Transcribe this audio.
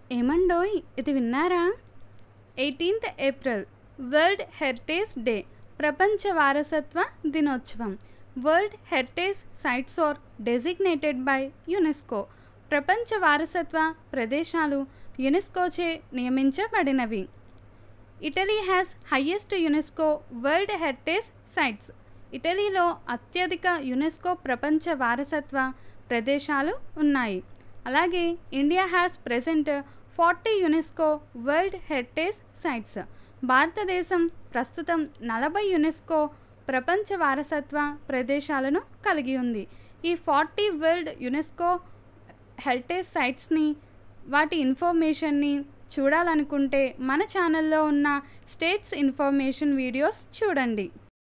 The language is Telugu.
ఏమండోయ్ ఇది విన్నారా eighteenth April world heritage day ప్రపంచ వారసత్వ దినోత్సవం world heritage sites are designated by UNESCO ప్రపంచ వారసత్వ ప్రదేశాలు యునెస్కోచే నియమించబడినవి Italy has highest UNESCO world heritage sites ఇటలీలో అత్యధిక యునెస్కో ప్రపంచ వారసత్వ ప్రదేశాలు ఉన్నాయి అలాగే India has present forty UNESCO world heritage sites Bharatadesam ప్రస్తుతం నలభై యునెస్కో ప్రపంచ వారసత్వ ప్రదేశాలను కలిగి ఉంది ఈ ఫార్టీ వరల్డ్ యునెస్కో హెరిటేజ్ సైట్స్ని వాటి ఇన్ఫర్మేషన్ని చూడాలనుకుంటే మన ఛానల్లో ఉన్న స్టేట్స్ ఇన్ఫర్మేషన్ వీడియోస్ చూడండి